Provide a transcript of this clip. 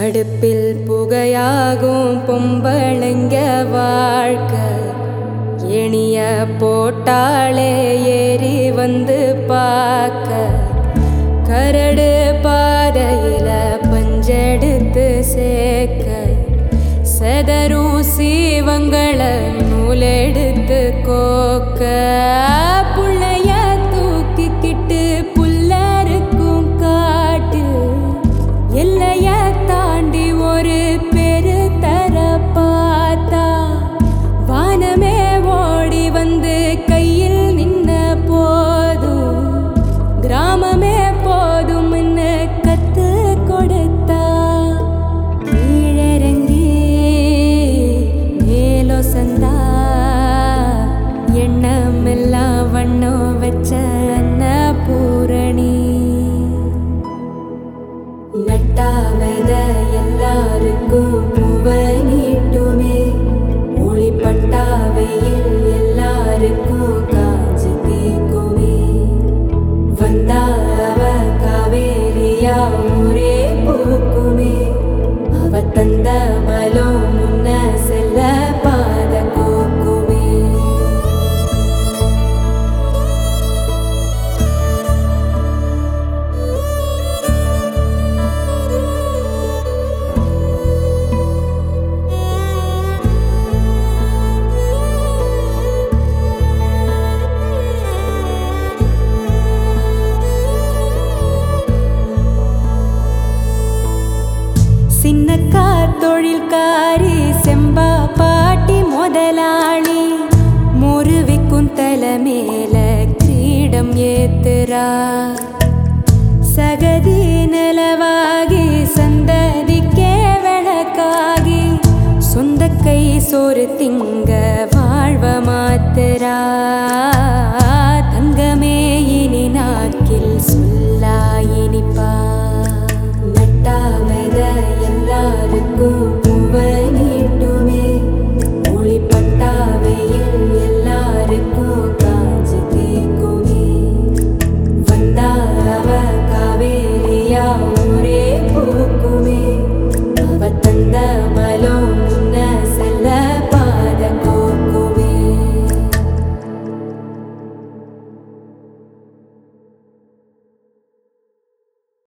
அடுப்பில் புகையாகும் பொம்பளைங்க வாழ்க்கை எணிய போட்டாளே ஏறி வந்து பார்க்க கரடு பாதையில பஞ்செடுத்து சேர்க்க செதறும் சீவங்கள நூலெடுத்து கோக்க புள்ளைய தூக்கிக்கிட்டு புல்லருக்கும் காட்டு எல்லைய தாண்டி ஒரு பெரு தர பார்த்தா வானமே ஓடி வந்து கையில் நின்ன போதும் கிராமமே போதும்னு கத்து கொடுத்தா கீழிறங்கி மேலோ சந்தா எண்ணமெல்லாம் வண்ணம் வச்ச அன்னபூரணி நட்டாவத எல்லாருக்கும் பூவ நீட்டுமே ஒளிப்பட்டாவையில் எல்லாருக்கும் காஞ்சு தீக்குமே வந்தா அவ காவேரியா ஊரே பூக்குமே அவ தந்த பலம் முன்ன செல்ல பாத கோக்குமே சின்னக்கா தொழில்காரி செம்பா பாட்டி முதலாளி முருவிக்கும் தலை மேல கிரீடம் ஏத்துறா சகதி நிலவாகி சந்ததிக்கே விளக்காகி சொந்த கை சோறு திங்க